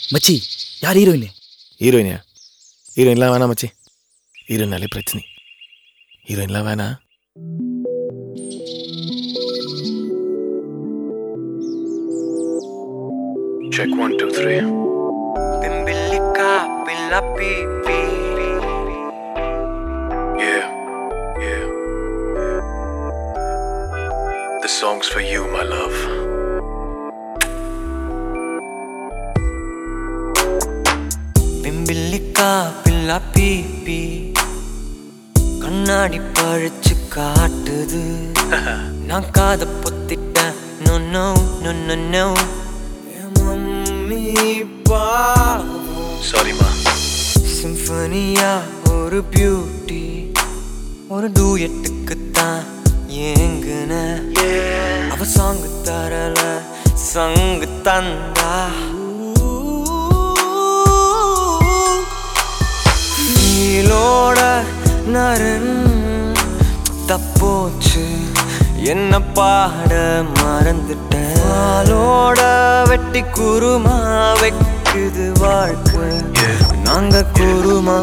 மச்சி யார் ஹீரோயின் ஹீரோயினியா ஹீரோயின்லாம் வேணாம் மச்சி ஹீரோயினாலே பிரச்சனை ஹீரோயின்லாம் வேணாம் Check one, two, three. Pimbilica, pila pipi. Yeah, yeah. The song's for you, my love. Pimbilica, pila pipi. கண்ணாடி பழிச்சு காட்டுது நான் காத பொத்திட்டேன் no no no no no mummy Sorry, ma. சிம்பனியா ஒரு பியூட்டி ஒரு டூயட்டுக்கு தான் ஏங்குன அவ சாங்கு தரல சங்கு தந்தா ஃபீலோட நரன் தப்போச்சு என்ன பாட மறந்துட்டேன் ஆளோட வெட்டி குருமா வைக்குது வாழ்க்கை நாங்க குருமா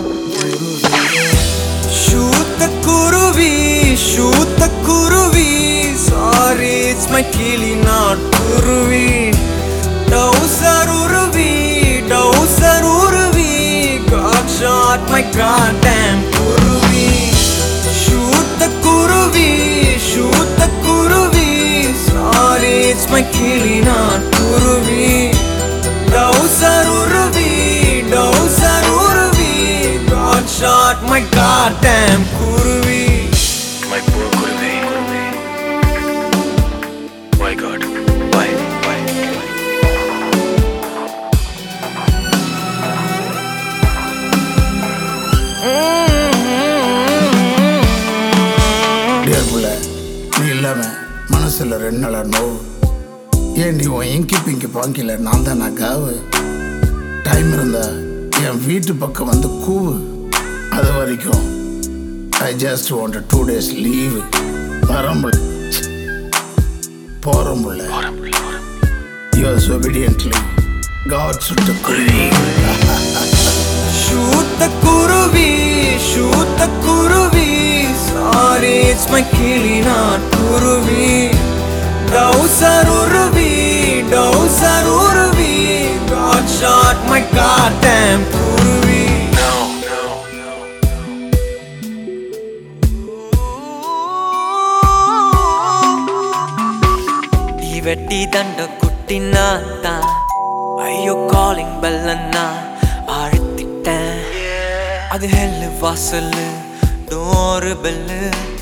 ஷூத்த குருவி ஷூத்த குருவி சாரி இட்ஸ் மை கிளி நாட் குருவி டவுசர் உருவி டவுசர் உருவி God shot my goddamn குருவி ஷூத்த குருவி ஷூத்த குருவி சாரி இட்ஸ் மை கிளி நாட் குருவி டவுசர் உருவி டவுசர் உருவி God shot my goddamn குருவி My poor Kuruvi. Why, God? Why? Why? Dear புள்ள நீ இல்லாம மனசுல ரெண்டு நாளா நோவு ஏன் நீ உன் இங்கி பிங்கி பாங்கில நான் தான் நான் காவு டைம் இருந்தா என் வீட்டு பக்கம் வந்து கூவு அது வரைக்கும் I just want two days leave வரம்புள்ள போறம்புள்ள யூஎஸ் ஒபீடியன்ட்லி காட் சுட்ட குருவி ஷூத்த குருவி ஷூத்த குருவி சாரி இட்ஸ் மை கிளி நாட் குருவி டவுசர் உருவி டவுசர் உருவி God shot my goddamn குருவி No, no, no. ಈ வெட்டி தண்ட குட்டினா தான் ஐயோ காலிங் பெல்லன்னா அழுத்திட்டேன் அது ஹெல்லு வாசல்லு டோரு பெல்லு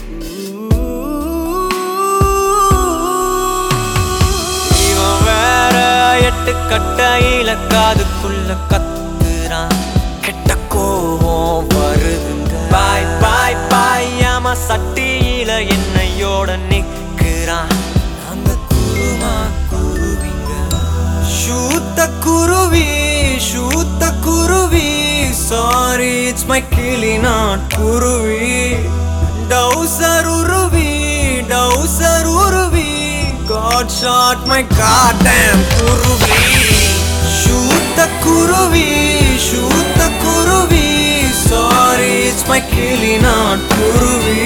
இவன் வேற எட்டு கட்டையில காதுக்குள்ள கத்துறான் கெட்ட கோவம் வருதுங்க பாய் பாய் பாய் ஆமா சட்டியில என்னையோட நிக்கிறான் அந்த குருமா குருவிங்க ஷூத்த குருவி ஷூத்த குருவி சாரி இட்ஸ் மை கிளி நாட் குருவி டவுசர் உருவி டவுசர் உருவி God shot my goddamn குருவி ஷூத்த குருவி ஷூத்த குருவி சாரி இட்ஸ் மை கிளி நாட் குருவி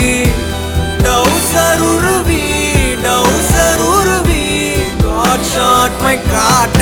டவுசர் உருவி டவுசர் உருவி God shot my god